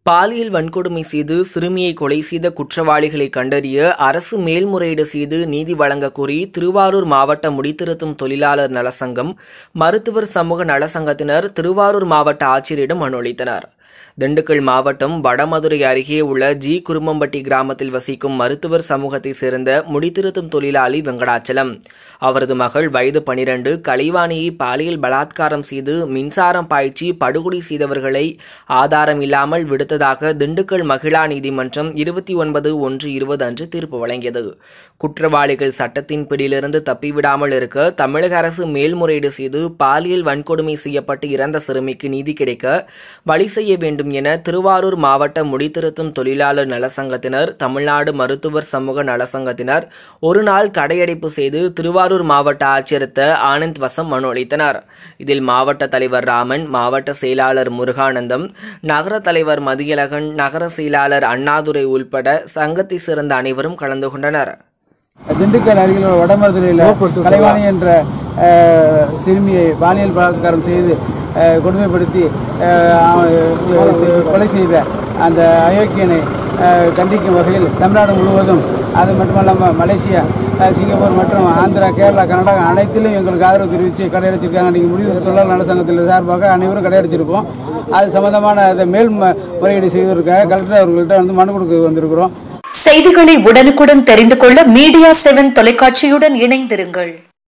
பாலியல் வன்கொடுமை செய்து சிறுமியை கொலை செய்த குற்றவாளிகளை கண்டறிய அரசு மேல்முறையீடு செய்து நீதி வழங்கக் கோரி திருவாரூர் மாவட்ட முடித்திருத்தும் தொழிலாளர் நலசங்கம் மருத்துவர் சமூக நலசங்கத்தினர் திருவாரூர் மாவட்ட ஆட்சியரிடம் மனு அளித்தனர் திண்டுக்கல் மாவட்டம் வடமதுரை அருகே உள்ள ஜி குருமம்பட்டி கிராமத்தில் வசிக்கும் மருத்துவர் சமூகத்தைச் சேர்ந்த முடித்திருத்தும் தொழிலாளி வெங்கடாச்சலம் அவரது மகள் வயது பனிரெண்டு கலைவாணியை பாலியல் பலாத்காரம் செய்து மின்சாரம் பாய்ச்சி படுகொலை செய்தவர்களை ஆதாரம் இல்லாமல் விடுத்ததாக திண்டுக்கல் மகிழா நீதிமன்றம் இருபத்தி ஒன்பது ஒன்று இருபது அன்று தீர்ப்பு வழங்கியது குற்றவாளிகள் சட்டத்தின் பிடியிலிருந்து தப்பிவிடாமல் இருக்க தமிழக அரசு மேல்முறையீடு செய்து பாலியல் வன்கொடுமை செய்யப்பட்டு இறந்த சிறுமிக்கு நீதி கிடைக்க வழி செய்ய வேண்டும் என திருவாரூர் மாவட்ட முடித்திருத்தும் தொழிலாளர் நலசங்கத்தினர் தமிழ்நாடு மருத்துவர் சமூக நலசங்கத்தினர் ஒரு நாள் கடையடைப்பு செய்து திருவாரூர் மாவட்ட ஆட்சியர்த்த ஆனந்த் வசம் மனு அளித்தனர் இதில் மாவட்ட தலைவர் ராமன் மாவட்ட செயலாளர் முருகானந்தம் நகர தலைவர் மதியழகன் நகர செயலாளர் அண்ணாதுரை உள்பட சங்கத்தை சேர்ந்த அனைவரும் கலந்து கொண்டனர் திண்டுக்கல் அருகில் உள்ள வடமதுரையில் கலைவாணி என்ற அஹ், சிறுமியை பாலியல் பலாத்காரம் செய்து அஹ், கொடுமைப்படுத்தி அஹ், செ- கொலை செய்த அந்த அயோக்கியனை அஹ், கண்டிக்கும் வகையில் தமிழ்நாடு முழுவதும் அது மட்டுமல்லாமல் மலேசியா அஹ், சிங்கப்பூர் மற்றும் ஆந்திரா கேரளா கர்நாடகா அனைத்திலும் எங்களுக்கு ஆதரவு தெரிவித்து கடையடிச்சிருக்காங்க நீங்கள் முடிவு தொழிலாளர் நல சங்கத்தில் சார்பாக அனைவரும் கடையடிச்சிருக்கோம் அது சம்பந்தமான அதை மேல் ம- முறையீடு செய்வதற்காக கலெக்டர் அவர்கள்ட்ட வந்து மனு கொடுக்க வந்திருக்கிறோம் செய்திகளை உடனுக்குடன் தெரிந்து கொள்ள மீடியா செவன் தொலைக்காட்சியுடன் இணைந்திருங்கள்